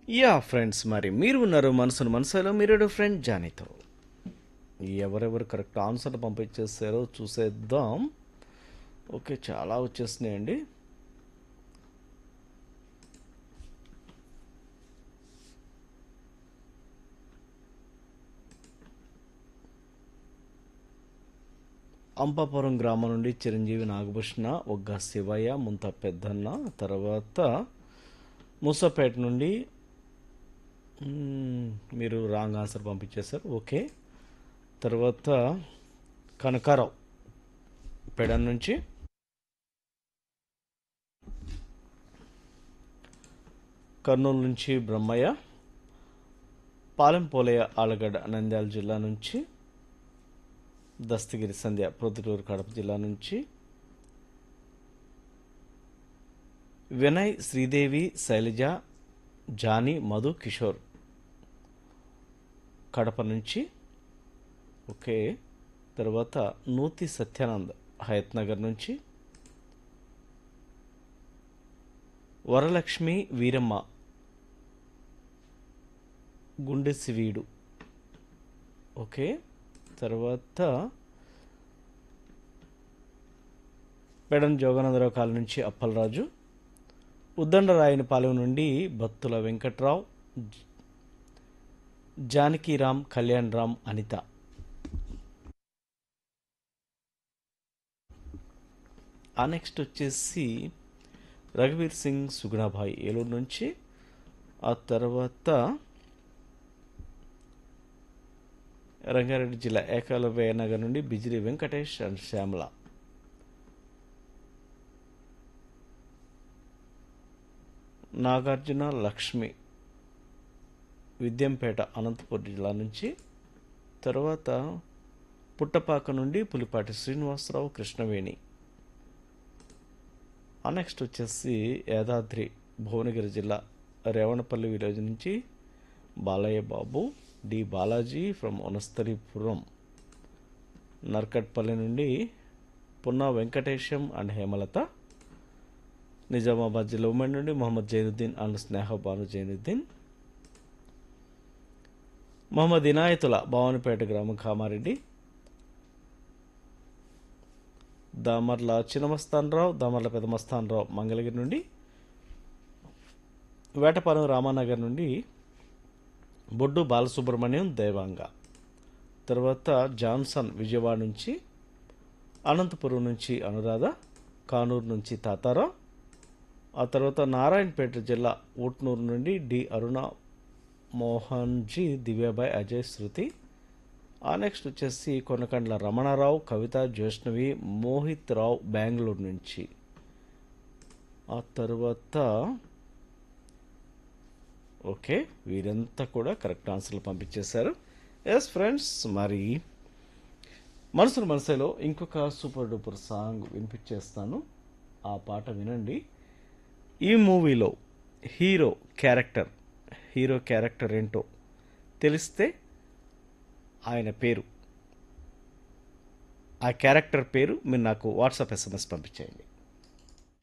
yeah friends మరి మీరు ఉన్నారు మనసును మనసులో మీరు ఫ్రెండ్ జానీతో ఎవరెవరు కరెక్ట్ ఆన్సర్ పంపించేస్తారో చూసేద్దాం ఓకే చాలా వచ్చేస్తున్నాయండి అంపాపురం గ్రామం నుండి చిరంజీవి నాగభూషణ ఒగ్గ శివయ్య ముంత పెద్దన్న తర్వాత మూసపేట నుండి మ్మ్, మీరు రాంగ్ ఆన్సర్ పంపించేశారు ఓకే తర్వాత కనకారావు పెడన్ నుంచి కర్నూలు నుంచి బ్రహ్మయ్య పాలెం పోలయ్య ఆలగడ్డ నంద్యాల జిల్లా నుంచి దస్తగిరి సంధ్య ప్రొద్దుటూరు కడప జిల్లా నుంచి వినయ్ శ్రీదేవి శైలజ జానీ మధు కిషోర్ కడప నుంచి ఓకే తర్వాత నూతి సత్యానంద్ హయత్ నగర్ నుంచి వరలక్ష్మి వీరమ్మ గుండెసివీడు ఓకే తర్వాత పెడన్ జోగానందరావు కాలం నుంచి అప్పలరాజు ఉద్దండరాయనిపాలెం నుండి బత్తుల వెంకట్రావు జ- జానకీరామ్ కళ్యాణ్ రామ్ అనిత ఆ నెక్స్ట్ వచ్చేసి రఘువీర్ సింగ్ సుగుణాభాయ్ ఏలూరు నుంచి ఆ తర్వాత రంగారెడ్డి జిల్లా ఏకలవ్య నగర్ నుండి బిజిలి వెంకటేష్ అండ్ శ్యామల నాగార్జున లక్ష్మి విద్యంపేట అనంతపురం జిల్లా నుంచి తర్వాత పుట్టపాక నుండి పులిపాటి శ్రీనివాసరావు కృష్ణవేణి ఆ నెక్స్ట్ వచ్చేసి యాదాద్రి భువనగిరి జిల్లా రేవణపల్లి విలేజ్ నుంచి బాలయ్య బాబు డి బాలాజీ ఫ్రమ్ వనస్థలిపురం నర్కట్పల్లి నుండి పున్నా వెంకటేశం అండ్ హేమలత నిజామాబాద్ జిల్లా ఉమెన్ నుండి మొహమ్మద్ జైనుద్దీన్ అండ్ స్నేహ బాను జైనుద్దీన్ మొహమ్మద్ ఇనాయతుల భవానిపేట గ్రామం కామారెడ్డి దామర్ల చిన్నమస్తానరావు దామర్ల పెదమస్తానరావు మంగళగిరి నుండి వేటపాలెం రామానగర్ నుండి బొడ్డు బాలసుబ్రహ్మణ్యం దేవాంగ తర్వాత జాన్సన్ విజయవాడ నుంచి అనంతపురం నుంచి అనురాధ కానూరు నుంచి తాతారావు ఆ తర్వాత నారాయణపేట జిల్లా ఊట్నూరు నుండి డి అరుణ మోహన్ జీ దివ్యాబాయ్ అజయ్ శృతి ఆ నెక్స్ట్ వచ్చేసి కొనకండ్ల రమణారావు కవిత జ్యోష్ణవి మోహిత్ రావు బెంగళూరు నుంచి ఆ తర్వాత ఓకే వీరంతా కూడా కరెక్ట్ ఆన్సర్లు పంపించేశారు ఎస్ ఫ్రెండ్స్ మరి మనసును మనసులో ఇంకొక సూపర్ డూపర్ సాంగ్ వినిపించేస్తాను ఆ పాట వినండి ఈ మూవీలో హీరో క్యారెక్టర్ హీరో క్యారెక్టర్ ఏంటో తెలిస్తే ఆయన పేరు ఆ క్యారెక్టర్ పేరు మీరు నాకు వాట్సాప్ ఎస్ఎంఎస్ పంపించేయండి